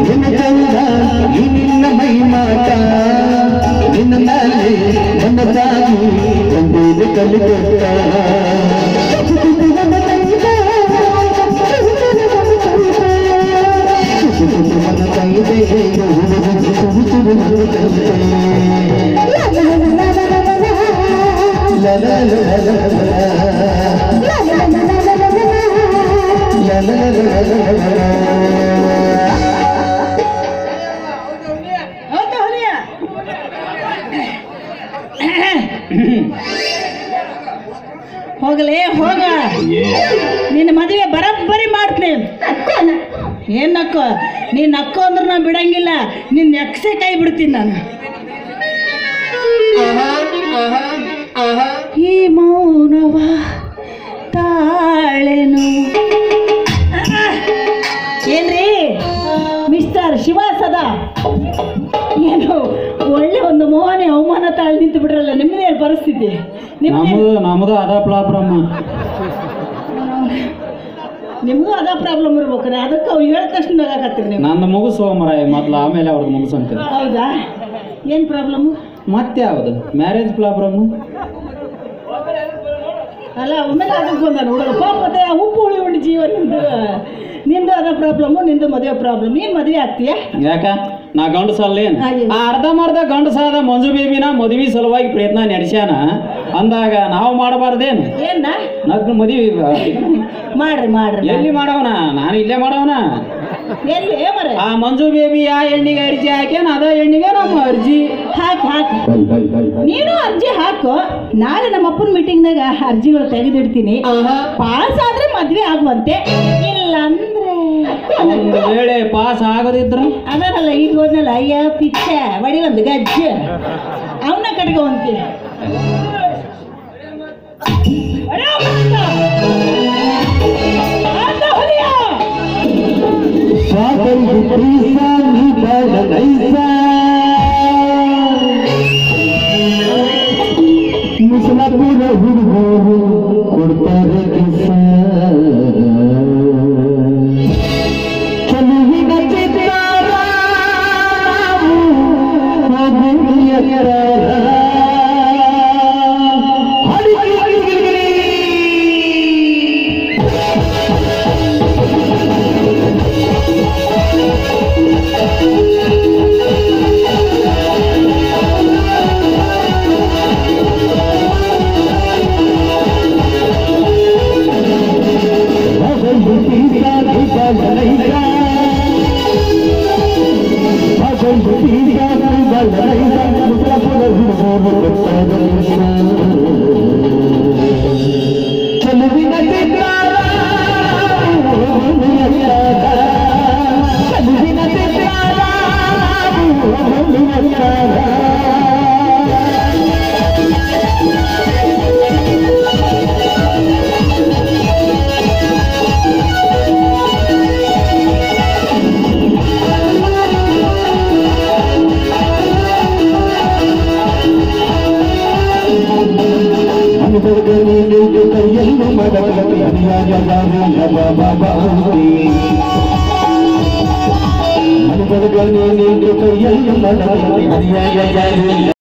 ನಿನ್ನ ಚಂದ ಈ ನಿನ್ನ ಮೈ ಮಾಟ ನಿನ್ನ ಮೇಲೆ ನನ್ನ ತಾಯಿ ಒಂದೇನು ಕಲಿಕೊಟ್ಟ ಮನ ಕೈದೆ ಲ ಲ ಲ ಲ ಲ ಲ ಲ ಲ ಲ ಲ ಹೌದಾ ಹುಲಿಯ ಹೋಗಲೇ ಹೋಗ ನಿನ್ನ ಮದುವೆ ಬರಬ್ಬರಿ ಮಾಡ್ತೀನಿ ಏನ್ ನಕ್ಕೋ ನೀನ್ ನಕ್ಕೋ ಅಂದ್ರೆ ನಾ ಬಿಡಂಗಿಲ್ಲ ನಿನ್ನ ಎಕ್ಸೆ ಕೈ ಬಿಡ್ತೀನಿ ನಾನು ಈ ಮೌನವ ತಾಳೆನು ಏನ್ರಿ ಮಿಸ್ಟರ್ ಶಿವ ಸದಾ ಏನು ಒಳ್ಳೆ ಒಂದು ಮೋಹನೆ ಅವಮಾನ ತಾಳಿ ನಿಂತು ಬಿಡ್ರಲ್ಲ ನಿಮ್ಮದೇ ಪರಿಸ್ಥಿತಿ ನಿಮ್ದೇ ನಮ್ದು ನಮ್ದು ಅದ ಪ್ರಾಬ್ಲಮ್ ನಿಮಗೂ ಅದ ಪ್ರಾಬ್ಲಮ್ ಇರ್ಬೇಕ್ರೆ ಅದಕ್ಕೆ ಅವ್ರು ಹೇಳಿದ ತಕ್ಷಣ ನಗಾಕತ್ತೀರಿ ನೀವು ನಂದು ಮುಗಿಸೋ ಮರ ಮೊದ್ಲು ಆಮೇಲೆ ಅವ್ರದ್ದು ಮುಗಿಸಂತ ಹೌದಾ ಏನು ಪ್ರಾಬ್ಲಮ್ ಮತ್ತೆ ಯಾವುದು ಮ್ಯಾರೇಜ್ ಪ್ರಾಬ್ಲಮ್ ಅಲ್ಲ ಒಮ್ಮೆಲೆ ಅದಕ್ಕೆ ಬಂದ ಹುಡುಗ ಪಾಪ ಮತ್ತೆ ಆ ಉಪ್ಪು ಹುಳಿ ಉಂಡು ಜೀವ ನಿಂದು ನಿಂದು ಅದ ಪ್ರಾಬ್ಲಮ್ಮು ನಿಂದು ಮದುವೆ ಪ್ರಾಬ್ಲಮ್ ನೀನು ಮದುವೆ ಆಗ್ತೀಯ ಯಾಕ ನಾ ಗಂಡಸಲ್ಲೇನು ಹಾಗೆ. ಆ ಅರ್ಧಂಬರ್ಧ ಗಂಡಸಾದ ಮಂಜು ಬೇಬಿನ ಮದುವೆ ಸಲುವಾಗಿ ಪ್ರಯತ್ನ ನಡೆಸ್ಯಾನ ಅಂದಾಗ ನಾವು ಮಾಡಬಾರ್ದೇನು ಏನ ನಗ್ ಮದುವೆ ಮಾಡ್ರಿ ಮಾಡ್ರಿ ಎಲ್ಲಿ ಮಾಡವನ ನಾನು ಇಲ್ಲೇ ಮಾಡವನ ಎಲ್ಲಿ ಮರ ಆ ಮಂಜು ಬೇಬಿ ಆ ಹೆಣ್ಣಿಗೆ ಅರ್ಜಿ ಹಾಕ್ಯಾನ ಅದ ಹೆಣ್ಣಿಗೆ ನಮ್ಮ ಅರ್ಜಿ ಹಾಕಿ ಹಾಕಿ ನೀನು ಅರ್ಜಿ ಹಾಕು ನಾಳೆ ನಮ್ಮ ಅಪ್ಪನ ಮೀಟಿಂಗ್ನಾಗ ಅರ್ಜಿಗಳು ತೆಗೆದಿಡ್ತೀನಿ ಪಾಸ್ ಆದ್ರೆ ಮದ್ವೆ ಆಗುವಂತೆ ಇಲ್ಲ ಅಂದ್ರೆ ಒಂದು ವೇಳೆ ಪಾಸ್ ಆಗದಿದ್ರ ಅದರಲ್ಲ ಈಗ ಹೋದ್ನಲ್ಲ ಅಯ್ಯ ಪಿಚ್ಚ ಬಡಿ ಒಂದು ಗಜ್ಜ ಅವನ ಕಟ್ಕೊಂತಿ ಮುಸಲಾಪುರ ಹುಡುಗರು ಕೊಡ್ತಾರೆ ಕಿಸ ಚಲುವಿನ ಚಿತ್ತಾರ ಚಲುವಿನ ಚಿತ್ತಾರ ಚಲುವಿನ ಚಿತ್ತಾರ ಕೈಯನ್ನು ಮಡಗಲಿ ಅನ್ಯಾಯ ಬಾಬಾ ಮನುಬರ್ಗನೇ ನಿಂತು ಕೈಯನ್ನು ಮಡಗಲಿ ಅನ್ಯಾಯ